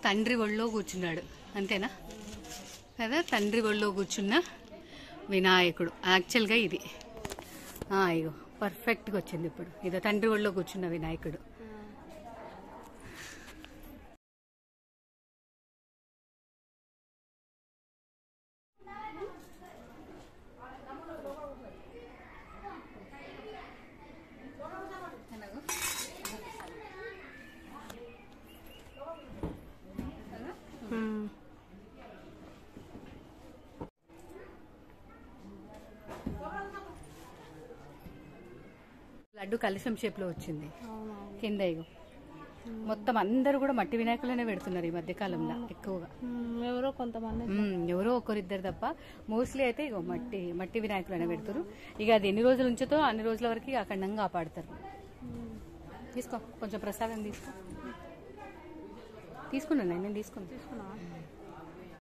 తండ్రి ఒళ్ళో కూర్చున్నాడు అంతేనా కదా తండ్రి ఒళ్ళో కూర్చున్న వినాయకుడు యాక్చువల్గా ఇది ఆ, ఇగో పర్ఫెక్ట్గా వచ్చింది ఇప్పుడు ఇదో తండ్రి ఒళ్ళో కూర్చున్న వినాయకుడు లడ్డు కలశం షేప్లో వచ్చింది అవునవును కింద ఇగో మొత్తం అందరూ కూడా మట్టి వినాయకులనే పెడుతున్నారు ఈ మధ్య కాలంలో ఎక్కువగా మ్మ్. ఎవరో కొంతమంది మ్మ్, ఎవరో ఒకరిద్దరు తప్ప మోస్ట్లీ అయితే ఇగో మట్టి మట్టి వినాయకులనే పెడతారు ఇక అది ఎన్ని రోజులు ఉంచుతో అన్ని రోజుల వరకు ఇక అఖండంగా కాపాడతారు తీసుకో కొంచెం ప్రసాదం తీసుకో తీసుకున్నాను నేను తీసుకున్నాను తీసుకున్నావా